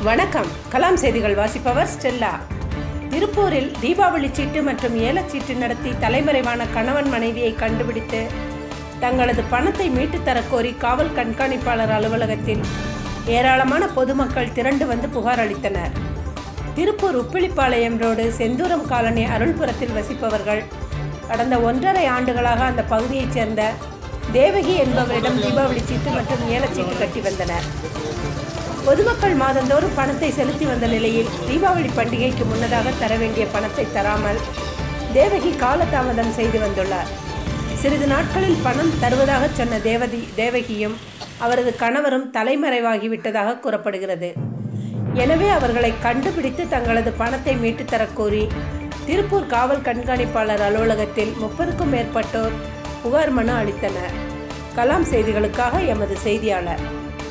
வணக்கம் கலாம் செய்திகள் வாசிப்பவர் ஸ்டெல்லா திருப்பூரில் தீபாவளி சீட்டு மற்றும் ஏலச்சீட்டு நடத்தி தலைமறைவான கணவன் மனைவியை கண்டுபிடித்து தங்களது பணத்தை மீட்டுத் தரக் கோரி காவல் கண்காணிப்பாளர் அலுவலகத்தில் ஏராளமான பொதுமக்கள் திரண்டு வந்து புகார் அளித்தனர் திருப்பூர் உப்பிலிப்பாளையம் ரோடு செந்தூரம் காலனி அருள்புரத்தில் வசிப்பவர்கள் கடந்த ஒன்றரை ஆண்டுகளாக அந்த பகுதியைச் சேர்ந்த தேவகி என்பவரிடம் தீபாவளி சீட்டு மற்றும் ஏலச்சீட்டு கட்டி வந்தனர் பொதுமக்கள் மாதந்தோறும் பணத்தை செலுத்தி வந்த நிலையில் தீபாவளி பண்டிகைக்கு முன்னதாக தர வேண்டிய பணத்தை தராமல் தேவகி காலதாமதம் செய்து வந்துள்ளார் சிறிது நாட்களில் பணம் தருவதாக சொன்ன தேவதி தேவகியும் அவரது கணவரும் தலைமறைவாகிவிட்டதாக கூறப்படுகிறது எனவே அவர்களை கண்டுபிடித்து தங்களது பணத்தை மீட்டுத் தரக் கோரி திருப்பூர் காவல் கண்காணிப்பாளர் அலுவலகத்தில் முப்பதுக்கும் மேற்பட்டோர் புகார் மனு அளித்தனர் கலாம் செய்திகளுக்காக எமது செய்தியாளர்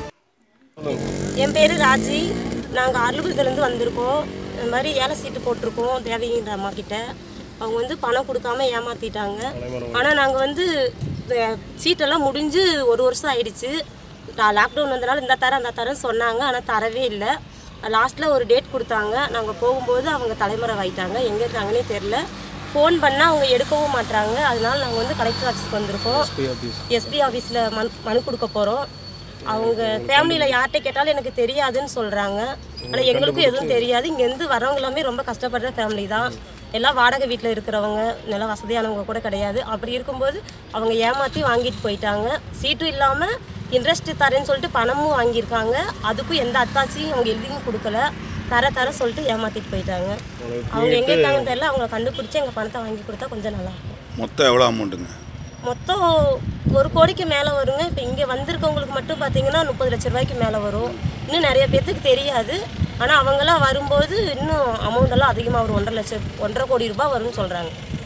என் பேர் ராஜி நாங்கள் அருள்புரத்துலேருந்து வந்திருக்கோம் இந்த மாதிரி ஏழை சீட்டு போட்டிருக்கோம் தேவகின்ற அம்மா கிட்ட அவங்க வந்து பணம் கொடுக்காம ஏமாற்றிட்டாங்க ஆனால் நாங்கள் வந்து அஹ், சீட்டெல்லாம் முடிஞ்சு ஒரு வருஷம் ஆயிடுச்சு லாக்டவுன் வந்தனால இந்த தரம் அந்த தரம் சொன்னாங்க ஆனால் தரவே இல்லை லாஸ்ட்டில் ஒரு டேட் கொடுத்தாங்க நாங்கள் போகும்போது அவங்க தலைமுறை ஆயிட்டாங்க எங்கே இருக்காங்கன்னே தெரில ஃபோன் பண்ணால் அவங்க எடுக்கவும் மாட்றாங்க அதனால நாங்கள் வந்து கலெக்டர் ஆஃபீஸ்க்கு வந்திருக்கோம் எஸ்பி ஆஃபீஸில் மனு மனு கொடுக்க போகிறோம் அவங்க ஃபேமிலியில் யார்கிட்ட கேட்டாலும் எனக்கு தெரியாதுன்னு சொல்கிறாங்க ஆனால் எங்களுக்கும் எதுவும் தெரியாது இங்கேருந்து வரவங்க எல்லாமே ரொம்ப கஷ்டப்படுற ஃபேமிலி தான் எல்லாம் வாடகை வீட்டில் இருக்கிறவங்க நல்ல வசதியானவங்க கூட கிடையாது அப்படி இருக்கும்போது அவங்க ஏமாற்றி வாங்கிட்டு போயிட்டாங்க சீட்டும் இல்லாமல் இன்ட்ரெஸ்ட் தரேன்னு சொல்லிட்டு பணமும் வாங்கியிருக்காங்க அதுக்கும் எந்த அத்தாச்சியும் அவங்க எழுதியும் கொடுக்கல தர தர சொல்லிட்டு ஏமாற்றிட்டு போயிட்டாங்க அவங்க எங்கே இருக்காங்கன்னு தெரியல அவங்கள கண்டுபிடிச்சி எங்கள் பணத்தை வாங்கி கொடுத்தா கொஞ்சம் நல்லாயிருக்கும் மொத்தம் எவ்வளோ அமௌண்ட்டுங்க மொத்தம் ஒரு கோடிக்கு மேலே வருங்க இப்போ இங்கே வந்திருக்கவங்களுக்கு மட்டும் பார்த்தீங்கன்னா முப்பது லட்ச ரூபாய்க்கு மேலே வரும் இன்னும் நிறைய பேர்த்துக்கு தெரியாது ஆனால் அவங்களாம் வரும்போது இன்னும் அமௌண்ட் எல்லாம் அதிகமாக வரும் ஒன்றரை லட்சம் ஒன்றரை கோடி ரூபாய் வரும்னு சொல்கிறாங்க